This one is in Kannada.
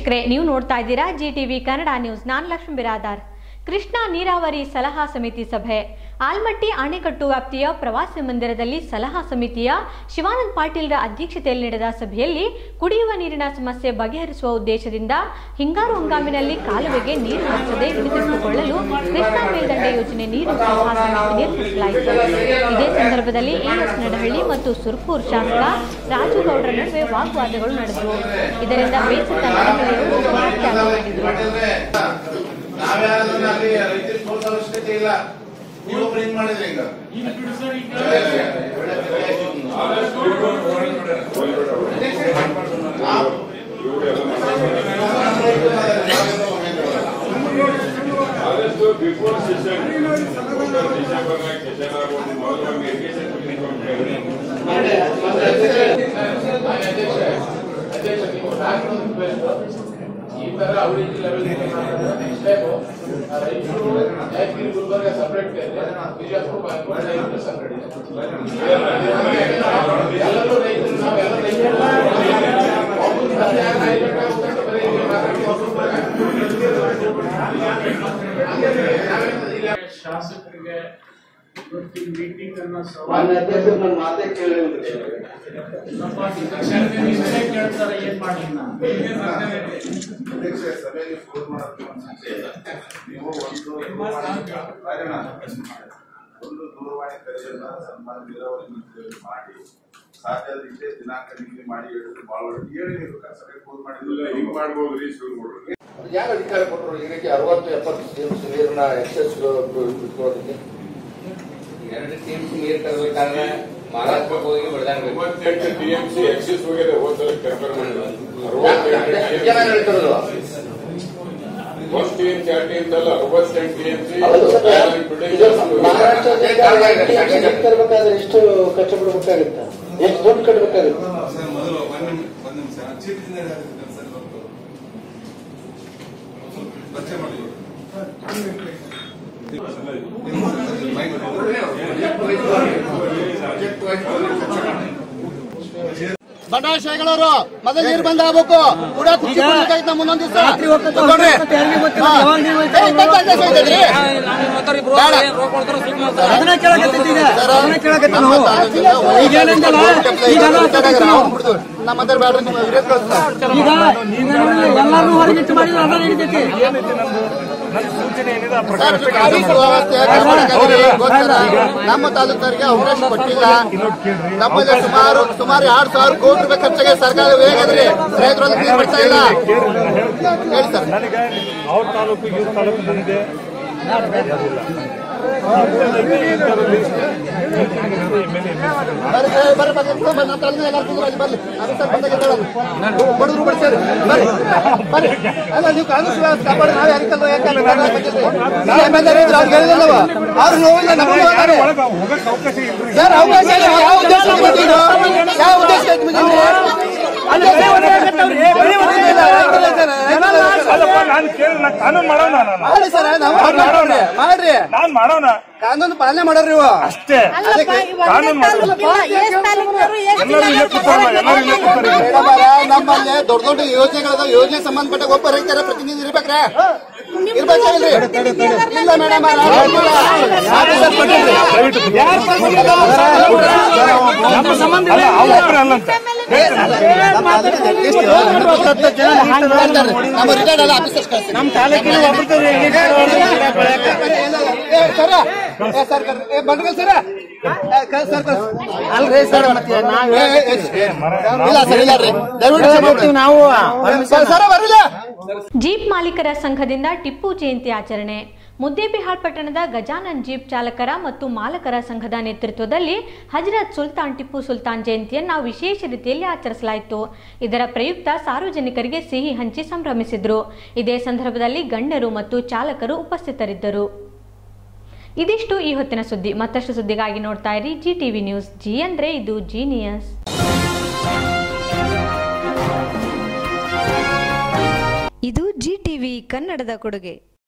ವೀಕ್ಷಕರೇ ನೀವು ನೋಡ್ತಾ ಇದ್ದೀರಾ ಜಿ ಟಿವಿ ಕನ್ನಡ ನ್ಯೂಸ್ ನಾನು ಲಕ್ಷ್ಮೀ ಬಿರಾದಾರ್ ಕೃಷ್ಣಾ ನೀರಾವರಿ ಸಲಹಾ ಸಮಿತಿ ಸಭೆ ಆಲ್ಮಟ್ಟಿ ಅಣೆಕಟ್ಟು ವ್ಯಾಪ್ತಿಯ ಪ್ರವಾಸಿ ಮಂದಿರದಲ್ಲಿ ಸಲಹಾ ಸಮಿತಿಯ ಶಿವಾನಂದ್ ಪಾಟೀಲ್ರ ಅಧ್ಯಕ್ಷತೆಯಲ್ಲಿ ನಡೆದ ಸಭೆಯಲ್ಲಿ ಕುಡಿಯುವ ನೀರಿನ ಸಮಸ್ಯೆ ಬಗೆಹರಿಸುವ ಉದ್ದೇಶದಿಂದ ಹಿಂಗಾರು ಹಂಗಾಮಿನಲ್ಲಿ ಕಾಲುವೆಗೆ ನೀರು ಹರಿಸದೆ ಹಿಡಿದಿಟ್ಟುಕೊಳ್ಳಲು ಕೃಷ್ಣಾ ಮೇಲ್ದಂಡೆ ಯೋಜನೆ ನೀರು ಸಲಹಾ ಸಮಿತಿ ನಿರ್ಮಿಸಲಾಯಿತು ಇದೇ ಸಂದರ್ಭದಲ್ಲಿ ಎಎಸ್ ನಡಹಳ್ಳಿ ಮತ್ತು ಸುರ್ಪೂರ್ ಶಾಸಕ ರಾಜು ಗೌಡ್ರ ನಡುವೆ ವಾಗ್ವಾದಗಳು ನಡೆದವು ಇದರಿಂದ ಬೇಸತ್ತ ನಡಹಳ್ಳಿಯವರು ಸಭಾತ್ಯಾಗ ಮಾಡಿದರು ನಾವ್ಯಾರನ್ನ ಅಲ್ಲಿ ರೈತರಿಗೆ ಸೋಲ್ಸೋ ಅವಶ್ಯಕತೆ ಇಲ್ಲ ನೀವು ಪ್ರಿಂಟ್ ಮಾಡಿದ್ರಿ ಈಗ ಆದಷ್ಟು ಬಿಫೋರ್ ಸೆಷನ್ ಡಿಸೆಂಬರ್ ಸೆಷನ್ ಆಗ್ಬೋದು ಮೊದಲು ಇರಿಗೇಷನ್ ಈ ತರ ಔಷಧಿ ಲೆವೆಲ್ ರೈತರು ಯಾದಗಿರಿ ಗುಲ್ಬರ್ಗ ಸಪರೇಟ್ ಬಿಜಾಪುರ ಬಾಗಲಕೋಟೆ ಸಪರೇಟ್ ಎಲ್ಲರೂ ರೈತರು ನಾವೆಲ್ಲ ರೈತರು ಒಬ್ಬರು ತಂದೆ ಯಾರು ರೈತರು ಬರೀ ಇಲ್ಲಿ ಮಾತಾಡಿ ಒಬ್ಬರು ಶಾಸಕರಿಗೆ ಇವತ್ತಿನ ಮೀಟಿಂಗ್ ಅನ್ನ ಮಾನ್ಯ ಅಧ್ಯಕ್ಷರು ನನ್ನ ಮಾತೇ ಕೇಳಿಲ್ಲ ಇಷ್ಟೇ ಕೇಳ್ತಾರೆ ಏನ್ ಮಾಡಿ ನಾನು ಅಧ್ಯಕ್ಷ ಸಭೆಗೆ ಫೋನ್ ಮಾಡೋದು ನೀವು ಒಂದು ದೂರವಾಣಿ ಕಾರಣ ಒಂದು ದೂರವಾಣಿ ಕರೆಯನ್ನ ಸನ್ಮಾನ ನೀರಾವರಿ ಮಂತ್ರಿಯವರು ಮಾಡಿ ಸಾಧ್ಯ ಇಷ್ಟೇ ದಿನಾಂಕ ನಿಗದಿ ಮಾಡಿ ಹೇಳಿದ್ರು ಬಹಳ ಒಳ್ಳೆ ಹೇಳಿ ನೀವು ಸಭೆಗೆ ಫೋನ್ ಮಾಡಿದ್ದಿಲ್ಲ ಹಿಂಗ್ ಮಾಡ್ಬೋದ್ರಿ ಶುರು ಮಾಡ್ರಿ ಯಾರು ಅಧಿಕಾರ ಕೊಟ್ಟರು ಈ ರೀತಿ ಅರವತ್ತು ಎಪ್ಪತ್ತು ಟಿಎಂಸಿ ನೀರನ್ನ ಎಕ್ಸೆಸ್ ಬಿಟ್ಕೊಳ್ಳೋದಕ್ಕೆ ಎರಡು ಟೀಮ್ಸ್ ನೀರ್ ತರಬೇಕಾದ್ರೆ ಮಹಾರಾಷ್ಟ್ರಕ್ಕೆ ಹೋಗಿ ಬಡದಾಡ್ಬೇಕು ಮೂವತ್ತೆಂಟು ಟಿಎಂಸಿ ಎಕ್ಸಿಸ್ ಹೋಗಿದೆ ಹೋದ ಕಂಪೇರ್ ಮಾಡಿದ್ರೆ ಜನ ಹೇಳ್ತಿರೋದು ಫಸ್ಟ್ ಟಿಎಂಸಿ ಎರಡು ಟಿಎಂಸಿ ಅಲ್ಲ ಅರವತ್ತೆಂಟು ಟಿಎಂಸಿ ಹೌದು ಸರ್. ಇದು ಮಹಾರಾಷ್ಟ್ರದಿಂದ ತರಬೇಕಾದ್ರೆ ಎಷ್ಟು ಕಷ್ಟಪಡಬೇಕಾಗುತ್ತೆ ಎಷ್ಟು ದುಡ್ಡು ಕಟ್ಟಬೇಕಾಗುತ್ತೆ ಸರ್ ಮೊದಲು ಒಂದು ನಿಮಿಷ ಒಂದು ನಿಮಿಷ ಚೀಫ್ ಇಂಜಿನಿಯರ್ ಸರ್ ಇವತ್ತು ಪರಿಚಯ ಮಾಡಿ ಬಂಡವಾಳಶಾಹಿಗಳವರು ಮೊದಲು ನೀರು ಬಂದ್ ಆಗ್ಬೇಕು ಕೂಡ ಕುರ್ಚಿ ಕೊಡ್ಬೇಕಾಗಿತ್ತು ನಮ್ಮ ಮುಂದೊಂದು ದಿವಸ ತಗೊಂಡ್ರಿ ಹಾ. ಏ, ಇಪ್ಪತ್ತು ಅಡ್ಡ ಸೋಯ್ತದ್ರಿ? ಬೇಡ. ಅದನ್ನ ಕೇಳಕತ್ತಿತ್ತು ಈಗ. ಅದನ್ನ ಕೇಳಕತ್ತಿತ್ತು ನಮ್ಮ ನಾವು. ತಾಲೂಕಿನ ಈಗ ಏನಂತಲ್ಲ, ಈಗ ನಾವು ರಿಟೈರ್ಡ್ ನಾವು ಬಿಡ್ತೀವಿ. ನಮ್ಮ ಹತ್ರ ಬೇಡ್ರಿ ನಿಮ್ಮ ವಿರೋಧ ಕಳಿಸ್ತಾರೆ. ಈಗ ಈಗ ಎಲ್ಲಾರು ಹೊರಗಿಟ್ಟು ಮಾಡಿದ್ರೆ ಅದ ನಡೀತೈತಿ ಸರ್, ಸರ್ಕಾರಿ ಸುವ್ಯವಸ್ಥೆ ಕಾಪಾಡಕ್ಕಾಗಲಿ ಗೊತ್ತಲ್ಲ? ನಮ್ಮ ತಾಲೂಕರಿಗೆ ಅವಕಾಶ ಕೊಟ್ಟಿಲ್ಲ ನಮ್ಮಲ್ಲಿ ಸುಮಾರು ಸುಮಾರು ಎರಡ್ ಸಾವಿರ ಕೋಟಿ ರೂಪಾಯಿ ಖರ್ಚಾಗಿ ಸರ್ಕಾರ ವೇಗದ್ರಿ ರೈತರು ಅದಕ್ಕೆ ನೀರು ಬಿಡ್ತಾ ಇಲ್ಲ ಹೇಳಿ ಸರ್ ನನಗೆ ಅವ್ರ ತಾಲೂಕು ಇವ್ರ ತಾಲೂಕು ನನಗೆ ಬರ್ರಿ ಸರ್, ಬರ್ರಿ ಬರ್ರಿ ಬರ್ರಿ, ಬರ್ರಿ, ನಮ್ಮ ತಾಲೂಕಿನ ಎಲ್ಲರೂ ಕುಂದ್ರು ಅಲ್ಲಿ ಬರ್ಲಿ ಅದು ಸರ್ ಬಂದಾಗ ಹೇಳೋದು. ಬಡವ್ರು ಬಿಡ್ಸೇರಿ ಬರ್ರಿ ಬರ್ರಿ ಅಲ್ಲ ನೀವು ಕಾಂಗ್ರೆಸ್ ವ್ಯವಸ್ಥೆ ಕಾಪಾಡಿ ನಾವು ಯಾರಿಗಲ್ಲ ಯಾಕಲ್ಲ ನಾವು MLA ಇದ್ರು, ಅವ್ರಿಗೆ ಹೇಳಿಲ್ಲವ ಅವ್ರು ನೋವಿಲ್ಲ ನಮಗೆ ಹೋಗ್ತಾರೆ. ಒಳಗೆ ಹೋಗಕ್ಕೆ ಅವಕಾಶ ಇಲ್ರಿ ಸರ್ ಅವಕಾಶ ಇಲ್ಲ. ಯಾವ ಉದ್ದೇಶ ಇಟ್ಕೊಂಡು ಇದು? ಯಾವ ಉದ್ದೇಶ ಇಟ್ಕೊಂಡು ಅಲ್ಲ ಸರ್, ಇಲ್ಲ, ರೈತರೇ ಸರ್, ರೈತರೇ ಸರ್. ಅಲ್ಲಪ್ಪ ನಾನು ಕೇಳಿ ನಾನು ಕಾನೂನು ಮಾಡೋಣ ನಾನು ಮಾಡಿ ಸರ್ ನಾವು ಮಾಡ್ರಿ ಮಾಡ್ರಿ ನಾನ್ ಮಾಡೋಣ ಕಾನೂನು ಪಾಲನೆ ಮಾಡೋರಿ ನೀವು ಅಷ್ಟೇ ಕಾನೂನು ಮಾಡೋಣ ಎಲ್ಲರೂ ಇಲ್ಲೇ ಕೂತಾರಲ್ಲ ಎಲ್ಲರೂ ಇಲ್ಲೇ ಕೂತಾರೆ ಮೇಡಮ್ ಅವರೇ, ನಮ್ಮಲ್ಲಿ ದೊಡ್ಡ ದೊಡ್ಡ ಯೋಜನೆಗಳದ ಯೋಜನೆ ಸಂಬಂಧಪಟ್ಟ ಒಬ್ಬ ರೈತರ ಪ್ರತಿನಿಧಿ ಇರ್ಬೇಕ್ರೆ ಇರ್ಬೇಕಾಗಿಲ್ರಿ ಇಲ್ಲ ಮೇಡಮ್ ಆಫೀಸರ್ ಕೊಟ್ಟಿಲ್ರಿ ಅಲ್ಲ ಅವ್ರ ಒಬ್ರೇ ಅಲ್ಲಂತ ನಮ್ಮ ರಿಟೈರ್ಡ್ ಅಲ್ಲ ಆಫೀಸರ್ಸ್ ಕಳಿಸಿ ನಮ್ಮ ತಾಲೂಕಿನ ಏ, ಸರ ಏ, ಸರ್ ಕರ್ರಿ. ಏ, ಬಂಡ್ಗಲ್ ಸರ ಏ, ಕಳ್ಸಿ ಸರ್ ಕಳ್ಸಿ. ಅಲ್ರಿ ಸರ್ ಮತ್ತೆ ನಾವ್ ಏ, ಏ, ಏ, ಇಲ್ಲ ಸರ್ ಇಲ್ಲ ರೀ ದಯವಿಟ್ಟು ಕ್ಷಮೆ ಮಾಡ್ರಿ. ನಾವು ಸರ್, ಸರ ಬರಲಿಲ್ಲ ಜೀಪ್ ಮಾಲೀಕರ ಸಂಘದಿಂದ ಟಿಪ್ಪು ಜಯಂತಿ ಆಚರಣೆ ಮುದ್ದೇಬಿಹಾಳ್ ಪಟ್ಟಣದ ಗಜಾನನ್ ಜೀಪ್ ಚಾಲಕರ ಮತ್ತು ಮಾಲಕರ ಸಂಘದ ನೇತೃತ್ವದಲ್ಲಿ ಹಜರತ್ ಸುಲ್ತಾನ್ ಟಿಪ್ಪು ಸುಲ್ತಾನ್ ಜಯಂತಿಯನ್ನು ವಿಶೇಷ ರೀತಿಯಲ್ಲಿ ಆಚರಿಸಲಾಯಿತು ಇದರ ಪ್ರಯುಕ್ತ ಸಾರ್ವಜನಿಕರಿಗೆ ಸಿಹಿ ಹಂಚಿ ಸಂಭ್ರಮಿಸಿದ್ರು ಇದೇ ಸಂದರ್ಭದಲ್ಲಿ ಗಣ್ಯರು ಮತ್ತು ಚಾಲಕರು ಉಪಸ್ಥಿತರಿದ್ದರು ಇದಿಷ್ಟು ಈ ಹೊತ್ತಿನ ಸುದ್ದಿ ಮತ್ತಷ್ಟು ಸುದ್ದಿಗಾಗಿ ನೋಡ್ತಾ ಇರಿ ಜಿ ಟಿವಿ ನ್ಯೂಸ್ ಜಿ ಅಂದ್ರೆ ಇದು ಜೀನಿಯಸ್ ಇದು ಜಿ ಟಿವಿ ಕನ್ನಡದ ಕೊಡುಗೆ